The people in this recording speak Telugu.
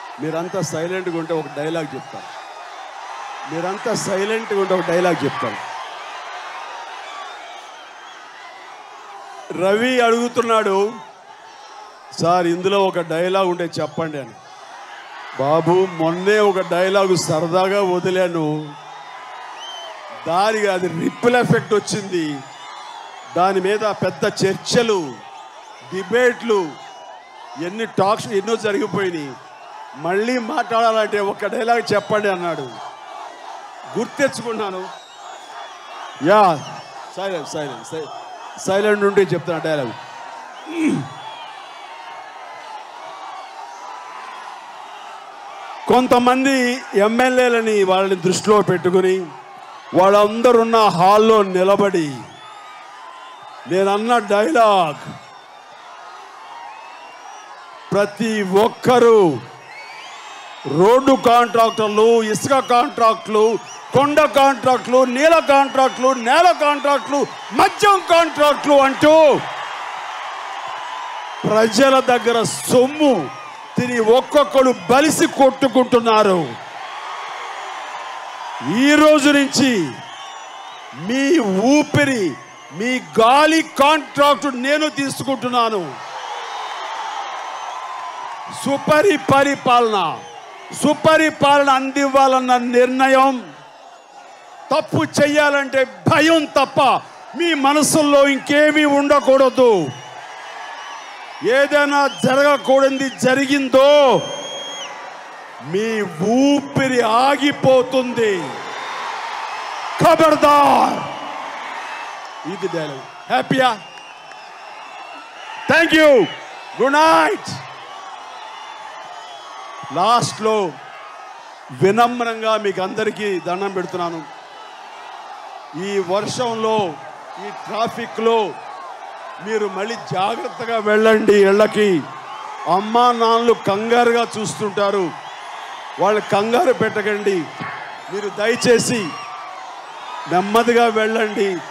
మీరంతా సైలెంట్గా ఉంటే ఒక డైలాగ్ చెప్తాను మీరంతా సైలెంట్గా ఉంటే ఒక డైలాగ్ చెప్తాను రవి అడుగుతున్నాడు సార్ ఇందులో ఒక డైలాగ్ ఉంటే చెప్పండి అని బాబు మొన్నే ఒక డైలాగు సరదాగా వదిలాను దానికి అది రిప్పుల్ ఎఫెక్ట్ వచ్చింది దాని మీద పెద్ద చర్చలు డిబేట్లు ఎన్ని టాక్స్ ఎన్నో జరిగిపోయినాయి మళ్ళీ మాట్లాడాలంటే ఒక డైలాగ్ చెప్పండి అన్నాడు గుర్తెచ్చుకున్నాను యా సైలెంట్ సైలెంట్ సైలెంట్ ఉంటే చెప్తాను డైలాగ్ కొంతమంది ఎమ్మెల్యేలని వాళ్ళని దృష్టిలో పెట్టుకుని వాళ్ళందరున్న హాల్లో నిలబడి నేనన్న డైలాగ్ ప్రతి ఒక్కరూ రోడ్డు కాంట్రాక్టర్లు ఇసుక కాంట్రాక్టులు కొండ కాంట్రాక్టులు నీల కాంట్రాక్టులు నేల కాంట్రాక్టులు మద్యం కాంట్రాక్టులు అంటూ ప్రజల దగ్గర సొమ్ము తిని ఒక్కొక్కడు బలిసి కొట్టుకుంటున్నారు ఈ రోజు నుంచి మీ ఊపిరి మీ గాలి కాంట్రాక్ట్ నేను తీసుకుంటున్నాను సుపరి పరిపాలన సుపరిపాలన అందివ్వాలన్న నిర్ణయం తప్పు చెయ్యాలంటే భయం తప్ప మీ మనసుల్లో ఇంకేమీ ఉండకూడదు ఏదైనా జరగకూడదు జరిగిందో మీ ఊపిరి ఆగిపోతుంది ఖబర్దార్ ఇది డైలాగ్ హ్యాపీయా థ్యాంక్ యూ గుడ్ నైట్ లాస్ట్లో వినమ్రంగా మీకు అందరికీ దండం పెడుతున్నాను ఈ వర్షంలో ఈ ట్రాఫిక్లో మీరు మళ్ళీ జాగ్రత్తగా వెళ్ళండి ఇళ్ళకి అమ్మా నాన్నలు కంగారుగా చూస్తుంటారు వాళ్ళు కంగారు పెట్టకండి మీరు దయచేసి నెమ్మదిగా వెళ్ళండి